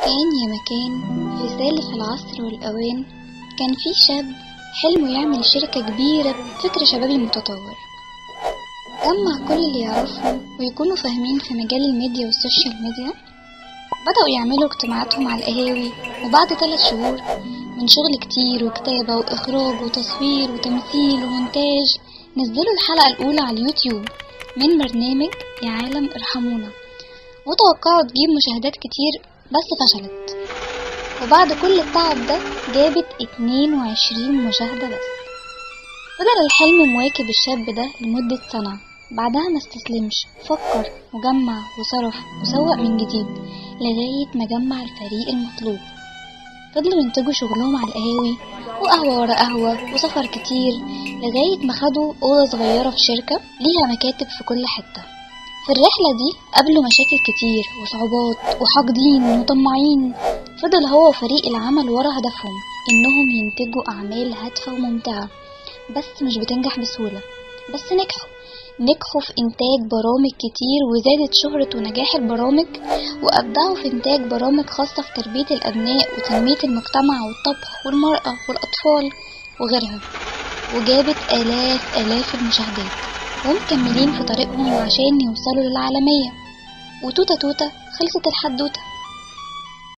كان يا مكان في سالف العصر والأوان كان في شاب حلمه يعمل شركة كبيرة بفكر شبابي متطور جمع كل اللي يعرفهم ويكونوا فاهمين في مجال الميديا والسوشيال ميديا بدأوا يعملوا اجتماعاتهم على القهاوي وبعد ثلاث شهور من شغل كتير وكتابة وإخراج وتصوير وتمثيل ومونتاج نزلوا الحلقة الأولى على اليوتيوب من برنامج يا عالم ارحمونا وتوقعوا تجيب مشاهدات كتير بس فشلت وبعد كل التعب ده جابت 22 مشاهدة بس فضل الحلم مواكب الشاب ده لمدة سنة بعدها ما استسلمش فكر وجمع وصرف وسوق من جديد لغاية ما جمع الفريق المطلوب فضلوا ينتجوا شغلهم على القهاوي وقهوة ورا قهوة وسفر كتير لغاية ما خدوا أوضة صغيرة في شركة ليها مكاتب في كل حتة في الرحلة دي قابلوا مشاكل كتير وصعوبات وحاقدين وطماعين فضل هو وفريق العمل ورا هدفهم إنهم ينتجوا أعمال هادفة وممتعة بس مش بتنجح بسهولة بس نجحوا نجحوا في إنتاج برامج كتير وزادت شهرة ونجاح البرامج وأبدعوا في إنتاج برامج خاصة في تربية الأبناء وتنمية المجتمع والطبخ والمرأة والأطفال وغيرها وجابت آلاف آلاف المشاهدات ومكملين في طريقهم عشان يوصلوا للعالمية وتوتة توتة خلصت الحدوتة